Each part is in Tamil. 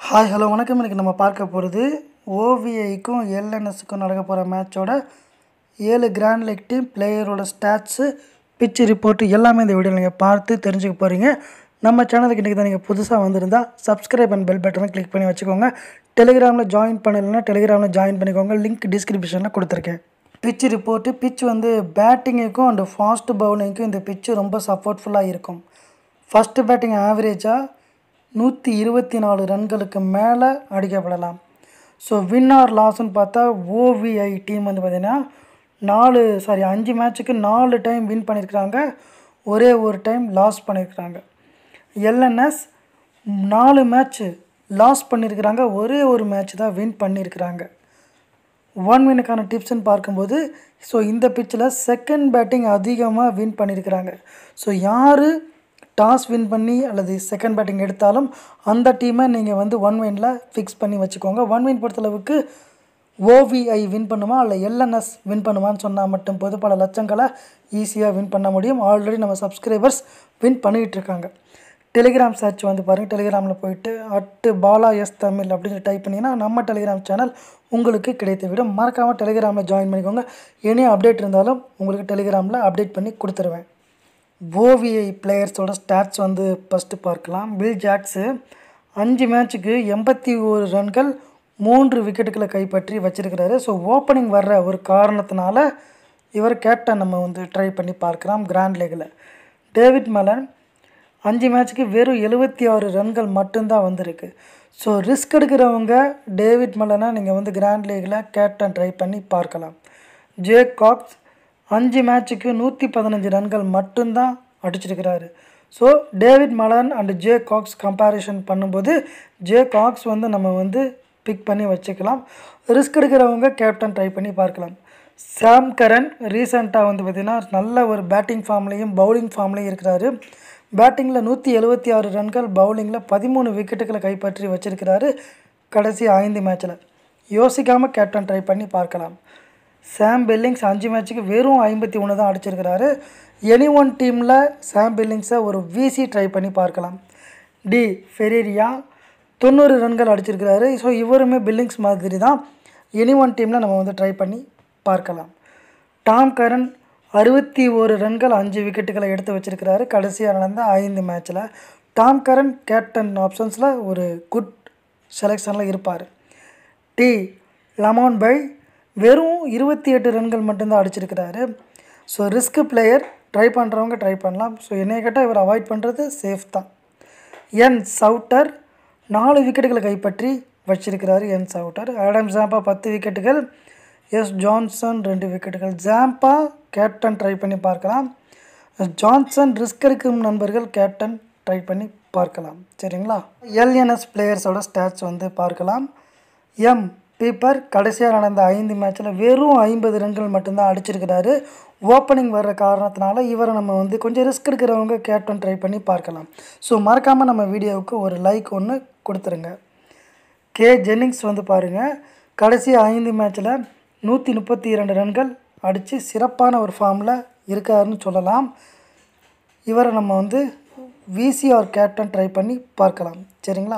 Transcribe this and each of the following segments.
ஹாய் ஹலோ வணக்கம் இன்றைக்கி நம்ம பார்க்க போகிறது ஓவிஐக்கும் எல்என்எஸ்க்கும் நடக்க போகிற மேட்சோட ஏழு கிராண்ட் லீக் டீம் பிளேயரோட ஸ்டாட்ஸு பிச் ரிப்போர்ட்டு எல்லாமே இந்த வீடியோவில் நீங்கள் பார்த்து தெரிஞ்சுக்க போகிறீங்க நம்ம சேனலுக்கு இன்றைக்கி தான் நீங்கள் புதுசாக வந்திருந்தா சப்ஸ்கிரைப் அண்ட் பெல் பட்டனை கிளிக் பண்ணி வச்சுக்கோங்க டெலிகிராமில் ஜாயின் பண்ணலைன்னா டெலிகிராமில் ஜாயின் பண்ணிக்கோங்க லிங்க் டிஸ்கிரிப்ஷனில் கொடுத்துருக்கேன் பிச் ரிப்போர்ட்டு பிச் வந்து பேட்டிங்குக்கும் அண்ட் ஃபாஸ்ட் பவுலிங்க்கும் இந்த பிச்சு ரொம்ப சப்போர்ட்ஃபுல்லாக இருக்கும் ஃபஸ்ட்டு பேட்டிங் ஆவரேஜாக நூற்றி இருபத்தி நாலு ரன்களுக்கு மேலே அடிக்கப்படலாம் ஸோ வின் ஆர் லாஸ்ன்னு பார்த்தா ஓவிஐ டீம் வந்து பார்த்திங்கன்னா நாலு சாரி அஞ்சு மேட்ச்சுக்கு நாலு டைம் வின் பண்ணியிருக்கிறாங்க ஒரே ஒரு டைம் லாஸ் பண்ணியிருக்கிறாங்க எல்என்எஸ் நாலு மேட்ச்சு லாஸ் பண்ணியிருக்கிறாங்க ஒரே ஒரு மேட்ச் தான் வின் பண்ணியிருக்கிறாங்க ஒன் வினுக்கான டிப்ஸ்ன்னு பார்க்கும்போது ஸோ இந்த பிச்சில் செகண்ட் பேட்டிங் அதிகமாக வின் பண்ணியிருக்கிறாங்க ஸோ யார் டாஸ் வின் பண்ணி அல்லது செகண்ட் பேட்டிங் எடுத்தாலும் அந்த டீமை நீங்கள் வந்து ஒன் வினில் ஃபிக்ஸ் பண்ணி வச்சுக்கோங்க ஒன் வின் பொறுத்தளவுக்கு ஓவிஐ வின் பண்ணுமா இல்லை எல்என்எஸ் வின் பண்ணுமான்னு சொன்னால் மட்டும் போது பல லட்சங்களை ஈஸியாக வின் பண்ண முடியும் ஆல்ரெடி நம்ம சப்ஸ்கிரைபர்ஸ் வின் பண்ணிகிட்டு இருக்காங்க டெலிகிராம் சர்ச் வந்து பாருங்கள் டெலிகிராமில் போயிட்டு அட்டு பாலா எஸ் தமிழ் அப்படின்னு டைப் பண்ணிங்கன்னா நம்ம டெலிகிராம் சேனல் உங்களுக்கு கிடைத்துவிடும் மறக்காமல் டெலிகிராமில் ஜாயின் பண்ணிக்கோங்க எனி அப்டேட் இருந்தாலும் உங்களுக்கு டெலிகிராமில் அப்டேட் பண்ணி கொடுத்துருவேன் ஓவிஐ பிளேயர்ஸோட ஸ்டாட்ஸ் வந்து ஃபஸ்ட்டு பார்க்கலாம் பில் ஜாக்ஸு அஞ்சு மேட்ச்சுக்கு எண்பத்தி ஒரு ரன்கள் மூன்று விக்கெட்டுகளை கைப்பற்றி வச்சிருக்கிறாரு ஸோ ஓப்பனிங் வர்ற ஒரு காரணத்தினால இவர் கேப்டன் நம்ம வந்து ட்ரை பண்ணி பார்க்கலாம் கிராண்ட் லீகில் டேவிட் மலன் அஞ்சு மேட்ச்சுக்கு வெறும் எழுபத்தி ஆறு ரன்கள் மட்டும்தான் வந்திருக்கு ஸோ ரிஸ்க் எடுக்கிறவங்க டேவிட் மலனை நீங்கள் வந்து கிராண்ட் லீகில் கேப்டன் ட்ரை பண்ணி பார்க்கலாம் ஜே காக்ஸ் அஞ்சு மேட்ச்சுக்கு நூற்றி பதினஞ்சு ரன்கள் மட்டும்தான் அடிச்சிருக்கிறாரு so David Malan and J Cox comparison பண்ணும்போது ஜே காக்ஸ் வந்து நம்ம வந்து பிக் பண்ணி வச்சுக்கலாம் ரிஸ்க் எடுக்கிறவங்க கேப்டன் ட்ரை பண்ணி பார்க்கலாம் சாம் கரன் ரீசெண்டாக வந்து பார்த்திங்கன்னா நல்ல ஒரு பேட்டிங் ஃபார்ம்லேயும் பவுலிங் ஃபார்ம்லேயும் இருக்கிறாரு பேட்டிங்கில் நூற்றி எழுபத்தி ஆறு ரன்கள் பவுலிங்கில் பதிமூணு விக்கெட்டுகளை கைப்பற்றி வச்சிருக்கிறாரு கடைசி ஐந்து மேட்ச்சில் யோசிக்காமல் கேப்டன் ட்ரை பண்ணி பார்க்கலாம் சாம் பில்லிங்ஸ் அஞ்சு மேட்ச்சுக்கு வெறும் ஐம்பத்தி ஒன்று தான் அடிச்சிருக்கிறாரு எனி ஒன் டீமில் சாம் பில்லிங்ஸை ஒரு விசி ட்ரை பண்ணி பார்க்கலாம் டி ஃபெரேரியா தொண்ணூறு ரன்கள் அடிச்சிருக்கிறாரு ஸோ இவருமே பில்லிங்ஸ் மாதிரி தான் எனி ஒன் டீமில் நம்ம வந்து ட்ரை பண்ணி பார்க்கலாம் டாம் கரன் அறுபத்தி ஒரு ரன்கள் அஞ்சு விக்கெட்டுகளை எடுத்து வச்சிருக்கிறாரு கடைசியாக நடந்த ஐந்து மேட்ச்சில் டாம் கரன் கேப்டன் ஆப்ஷன்ஸில் ஒரு குட் செலெக்ஷனில் இருப்பார் டி லமான் பை வெறும் இருபத்தி எட்டு ரன்கள் மட்டும்தான் அடிச்சிருக்கிறாரு ஸோ ரிஸ்க் பிளேயர் ட்ரை பண்ணுறவங்க ட்ரை பண்ணலாம் ஸோ என்னைய கேட்டால் இவர் அவாய்ட் பண்ணுறது சேஃப் தான் என் சவுட்டர் நாலு விக்கெட்டுகளை கைப்பற்றி வச்சிருக்கிறாரு என் சவுட்டர் ஆடம் ஜாம்பா பத்து விக்கெட்டுகள் எஸ் ஜான்சன் ரெண்டு விக்கெட்டுகள் ஜாம்பா கேப்டன் ட்ரை பண்ணி பார்க்கலாம் ஜான்சன் ரிஸ்க் எடுக்கும் நண்பர்கள் கேப்டன் ட்ரை பண்ணி பார்க்கலாம் சரிங்களா எல்என்எஸ் பிளேயர்ஸோட ஸ்டாட்ஸ் வந்து பார்க்கலாம் எம் பீப்பர் கடைசியாக நடந்த ஐந்து மேட்ச்சில் வெறும் ஐம்பது ரன்கள் மட்டும்தான் அடிச்சிருக்கிறாரு ஓப்பனிங் வர்ற காரணத்தினால இவரை நம்ம வந்து கொஞ்சம் ரிஸ்க் எடுக்கிறவங்க கேப்டன் ட்ரை பண்ணி பார்க்கலாம் ஸோ மறக்காமல் நம்ம வீடியோவுக்கு ஒரு லைக் ஒன்று கொடுத்துருங்க கே ஜென்னிங்ஸ் வந்து பாருங்கள் கடைசி ஐந்து மேட்ச்சில் நூற்றி முப்பத்தி இரண்டு ரன்கள் அடித்து சிறப்பான ஒரு ஃபார்மில் இருக்காருன்னு சொல்லலாம் இவரை நம்ம வந்து விசிஆர் கேப்டன் ட்ரை பண்ணி பார்க்கலாம் சரிங்களா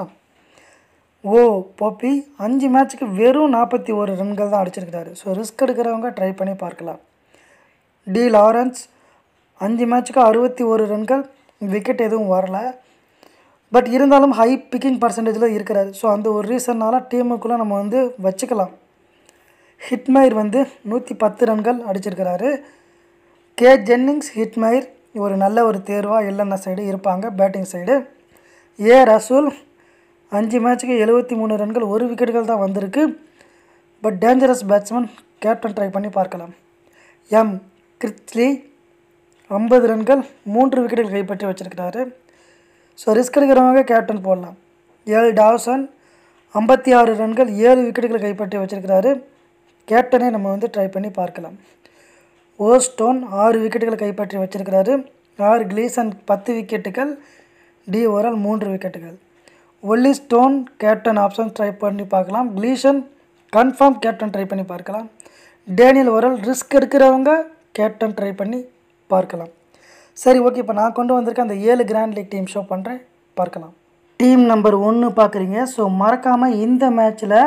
ஓ போப்பி அஞ்சு மேட்ச்சுக்கு வெறும் நாற்பத்தி ஒரு ரன்கள் தான் அடிச்சிருக்கிறாரு ஸோ ரிஸ்க் எடுக்கிறவங்க ட்ரை பண்ணி பார்க்கலாம் டி லாரன்ஸ் அஞ்சு மேட்ச்சுக்கு அறுபத்தி ஒரு ரன்கள் விக்கெட் எதுவும் வரல பட் இருந்தாலும் ஹை பிக்கிங் பர்சன்டேஜில் இருக்கிறாரு ஸோ அந்த ஒரு ரீசன்னால் டீமுக்குள்ளே நம்ம வந்து வச்சுக்கலாம் ஹிட்மயர் வந்து நூற்றி பத்து ரன்கள் அடிச்சிருக்கிறாரு கே ஜென்னிங்ஸ் ஹிட்மயர் ஒரு நல்ல ஒரு தேர்வாக எல்என்எஸ் சைடு இருப்பாங்க பேட்டிங் சைடு ஏ ரசூல் அஞ்சு மேட்ச்சுக்கு எழுபத்தி மூணு ரன்கள் ஒரு விக்கெட்டுகள் தான் வந்திருக்கு but dangerous batsman captain try பண்ணி பார்க்கலாம் எம் கிரிச்லி ஐம்பது ரன்கள் மூன்று விக்கெட்டுகள் கைப்பற்றி வச்சிருக்கிறாரு ஸோ ரிஸ்க் எடுக்கிறவங்க கேப்டன் போடலாம் எல் டாவ்சன் ஐம்பத்தி ஆறு ரன்கள் ஏழு விக்கெட்டுகளை கைப்பற்றி வச்சிருக்கிறாரு கேப்டனே நம்ம வந்து ட்ரை பண்ணி பார்க்கலாம் ஓ ஸ்டோன் ஆறு விக்கெட்டுகளை கைப்பற்றி வச்சிருக்கிறாரு ஆர் கிளீசன் பத்து விக்கெட்டுகள் டி ஓரல் மூன்று விக்கெட்டுகள் ஒல்லி ஸ்டோன் கேப்டன் ஆப்ஷன் ட்ரை பண்ணி பார்க்கலாம் கிளீஷன் கன்ஃபார்ம் கேப்டன் ட்ரை பண்ணி பார்க்கலாம் டேனியல் ஓரல் ரிஸ்க் எடுக்கிறவங்க கேப்டன் ட்ரை பண்ணி பார்க்கலாம் சரி ஓகே இப்போ நான் கொண்டு வந்திருக்க அந்த ஏழு கிராண்ட் லீக் டீம் ஷோ பண்ணுறேன் பார்க்கலாம் டீம் நம்பர் ஒன்று பார்க்குறீங்க ஸோ மறக்காமல் இந்த மேட்ச்சில்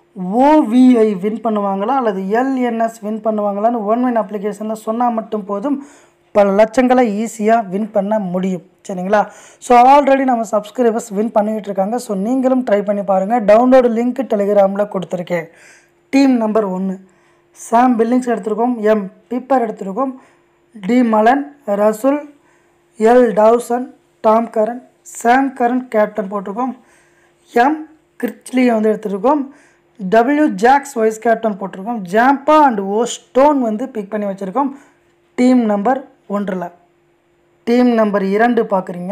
ஓவிஐ வின் பண்ணுவாங்களா அல்லது எல்என்எஸ் வின் பண்ணுவாங்களான்னு ஒன்லைன் அப்ளிகேஷனில் சொன்னால் மட்டும் போதும் பல லட்சங்களை ஈஸியாக வின் பண்ண முடியும் சரிங்களா ஸோ ஆல்ரெடி நம்ம சப்ஸ்கிரைபர்ஸ் வின் பண்ணிக்கிட்டு இருக்காங்க ஸோ நீங்களும் ட்ரை பண்ணி பாருங்கள் டவுன்லோடு லிங்க் டெலிகிராமில் கொடுத்துருக்கேன் டீம் நம்பர் ஒன்று சாம் பில்லிங்ஸ் எடுத்திருக்கோம் எம் பிப்பர் எடுத்திருக்கோம் D Malan Russell L Dawson Tom Curran Sam Curran captain போட்டிருக்கோம் எம் கிரிச்லியை வந்து எடுத்திருக்கோம் டபிள்யூ ஜாக்ஸ் வைஸ் கேப்டன் போட்டிருக்கோம் ஜாம்பா அண்ட் ஓ ஸ்டோன் வந்து பிக் பண்ணி வச்சுருக்கோம் டீம் நம்பர் ஒன்றில் டீம் நம்பர் இரண்டு பார்க்குறீங்க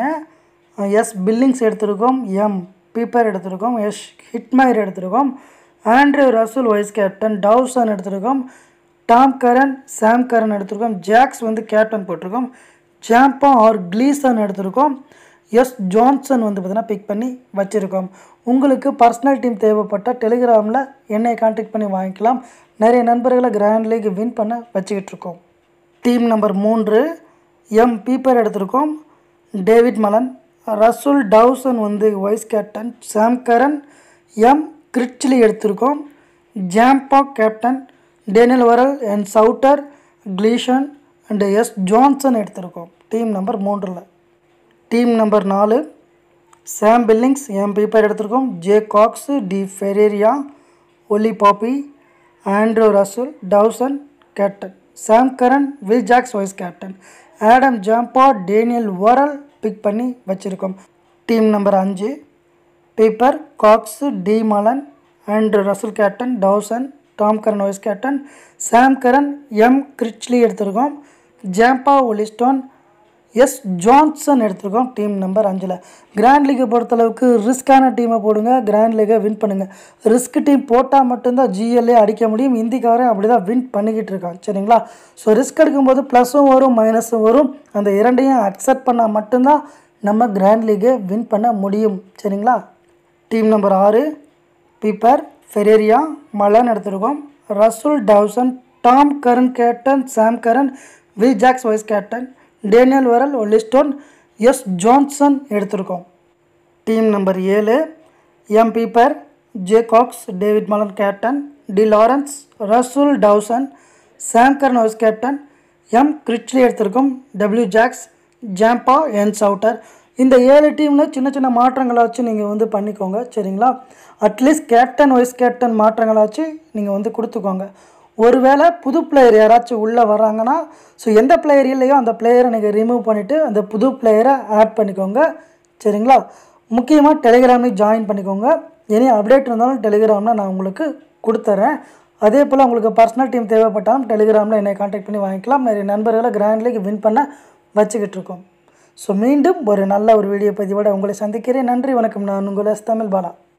எஸ் பில்லிங்ஸ் எடுத்திருக்கோம் எம் பீப்பர் எடுத்திருக்கோம் எஸ் ஹிட்மயர் எடுத்திருக்கோம் Andrew Russell vice captain Dawson எடுத்திருக்கோம் டாம் கரன் சாம் கரன் எடுத்திருக்கோம் ஜாக்ஸ் வந்து கேப்டன் போட்டிருக்கோம் ஜாம்பா ஆர் க்ளீசன் எடுத்திருக்கோம் எஸ் ஜான்சன் வந்து பார்த்தீங்கன்னா பிக் பண்ணி வச்சுருக்கோம் உங்களுக்கு பர்சனல் டீம் தேவைப்பட்டால் டெலிகிராமில் என்னை கான்டாக்ட் பண்ணி வாங்கிக்கலாம் நிறைய நண்பர்களை கிராண்ட் லீக் வின் பண்ண வச்சுக்கிட்டு இருக்கோம் டீம் நம்பர் மூன்று எம் பீப்பர் எடுத்திருக்கோம் டேவிட் மலன் ரசூல் டவுசன் வந்து vice captain Sam Curran M Critchley எடுத்திருக்கோம் Zampa captain Daniel Worrall and Sowter Gleeson and S Johnson எடுத்திருக்கோம் டீம் நம்பர் மூன்றில் டீம் நம்பர் நாலு சாம் பில்லிங்ஸ் எம் பீப்பர் எடுத்திருக்கோம் J Cox D Ferreira Olly Pope Andrew Russell Dawson captain Sam Curran Will Jacks vice captain Adam Zampa Daniel Worrall pick பண்ணி வச்சுருக்கோம் டீம் நம்பர் அஞ்சு Pepper Cox D Malan and Russell captain Dawson Tom Curran vice captain Sam Curran M Critchley எடுத்திருக்கோம் ஜாம்பா ஒலிஸ்டோன் எஸ் ஜான்சன் எடுத்திருக்கோம் டீம் நம்பர் அஞ்சில் கிராண்ட் லீகை பொறுத்தளவுக்கு ரிஸ்க்கான டீமை போடுங்க கிராண்ட் லீகை வின் பண்ணுங்கள் ரிஸ்க் டீம் போட்டால் மட்டும்தான் ஜிஎல்ஏ அடிக்க முடியும் இந்திக்காரன் அப்படி தான் வின் பண்ணிக்கிட்டு இருக்கான் சரிங்களா ஸோ ரிஸ்க் எடுக்கும்போது ப்ளஸும் வரும் மைனஸும் வரும் அந்த இரண்டையும் அக்செப்ட் பண்ணால் மட்டும்தான் நம்ம கிராண்ட் லீகை வின் பண்ண முடியும் சரிங்களா டீம் நம்பர் ஆறு பீப்பர் ஃபெரேரியா மலன் எடுத்திருக்கோம் Russell Dawson Tom Curran captain Sam Curran V Jacks vice captain Daniel Worrall Olly Stone S Johnson எடுத்திருக்கோம் டீம் நம்பர் ஏழு M Pepper J Cox David Malan captain T Lawrence Russell Dawson Sam Curran vice captain M Critchley எடுத்திருக்கோம் W Jacks Zampa N Sowter இந்த ஏழு டீமில் சின்ன சின்ன மாற்றங்களாச்சும் நீங்கள் வந்து பண்ணிக்கோங்க சரிங்களா அட்லீஸ்ட் கேப்டன் வைஸ் கேப்டன் மாற்றங்களாச்சும் நீங்கள் வந்து கொடுத்துக்கோங்க ஒருவேளை புது பிளேயர் யாராச்சும் உள்ளே வராங்கன்னா ஸோ எந்த பிளேயர் இல்லையோ அந்த பிளேயரை நீங்கள் ரிமூவ் பண்ணிவிட்டு அந்த புது பிளேயரை ஆட் பண்ணிக்கோங்க சரிங்களா முக்கியமாக டெலிகிராம்லேயும் ஜாயின் பண்ணிக்கோங்க எனி அப்டேட் இருந்தாலும் டெலிகிராமில் நான் உங்களுக்கு கொடுத்துட்றேன் அதே போல் உங்களுக்கு பர்சனல் டீம் தேவைப்பட்டாலும் டெலிகிராமில் என்னை காண்டாக்ட் பண்ணி வாங்கிக்கலாம் நிறைய நண்பர்களை கிராண்ட் லீக் வின் பண்ண வச்சுக்கிட்டு இருக்கோம் ஸோ மீண்டும் ஒரு நல்ல ஒரு வீடியோ பதிவோட உங்களை சந்திக்கிறேன் நன்றி வணக்கம் நான் உங்கள் எஸ் தமிழ் பாலா